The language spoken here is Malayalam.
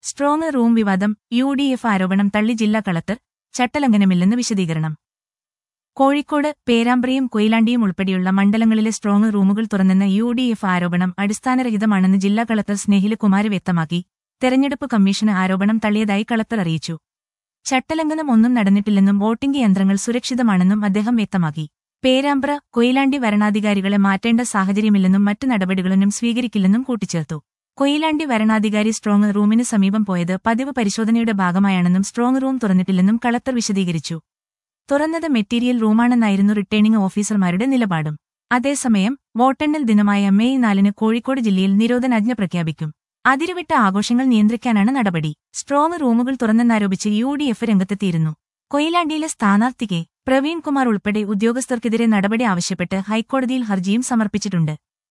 സ്ട്രോങ് റൂം വിവാദം യു ഡി എഫ് ആരോപണം തള്ളി ജില്ലാ കളക്ടർ ചട്ടലംഘനമില്ലെന്ന് വിശദീകരണം കോഴിക്കോട് പേരാമ്പ്രയും കൊയിലാണ്ടിയും ഉൾപ്പെടെയുള്ള മണ്ഡലങ്ങളിലെ സ്ട്രോങ് റൂമുകൾ തുറന്നെന്ന യു ഡി എഫ് ആരോപണം അടിസ്ഥാനരഹിതമാണെന്ന് ജില്ലാ കളക്ടർ സ്നേഹിലകുമാരി വ്യക്തമാക്കി തെരഞ്ഞെടുപ്പ് കമ്മീഷന് ആരോപണം തള്ളിയതായി കളക്ടർ അറിയിച്ചു ചട്ടലംഘനം ഒന്നും നടന്നിട്ടില്ലെന്നും വോട്ടിംഗ് യന്ത്രങ്ങൾ സുരക്ഷിതമാണെന്നും അദ്ദേഹം വ്യക്തമാക്കി പേരാമ്പ്ര കൊയിലാണ്ടി വരണാധികാരികളെ മാറ്റേണ്ട സാഹചര്യമില്ലെന്നും മറ്റു നടപടികളൊന്നും സ്വീകരിക്കില്ലെന്നും കൂട്ടിച്ചേർത്തു കൊയിലാണ്ടി വരണാധികാരി സ്ട്രോങ് റൂമിന് സമീപം പോയത് പതിവ് പരിശോധനയുടെ ഭാഗമായാണെന്നും സ്ട്രോങ് റൂം തുറന്നിട്ടില്ലെന്നും കളക്ടർ വിശദീകരിച്ചു തുറന്നത് മെറ്റീരിയൽ റൂമാണെന്നായിരുന്നു റിട്ടേണിംഗ് ഓഫീസർമാരുടെ നിലപാടും അതേസമയം വോട്ടെണ്ണൽ ദിനമായ മെയ് നാലിന് കോഴിക്കോട് ജില്ലയിൽ നിരോധനാജ്ഞ പ്രഖ്യാപിക്കും അതിരുവിട്ട ആഘോഷങ്ങൾ നിയന്ത്രിക്കാനാണ് നടപടി സ്ട്രോങ് റൂമുകൾ തുറന്നെന്നാരോപിച്ച് യു ഡി എഫ് രംഗത്തെത്തിയിരുന്നു കൊയിലാണ്ടിയിലെ സ്ഥാനാർത്ഥിക്ക് പ്രവീൺ കുമാർ ഉൾപ്പെടെ ഉദ്യോഗസ്ഥർക്കെതിരെ നടപടി ആവശ്യപ്പെട്ട് ഹൈക്കോടതിയിൽ ഹർജിയും സമർപ്പിച്ചിട്ടുണ്ട്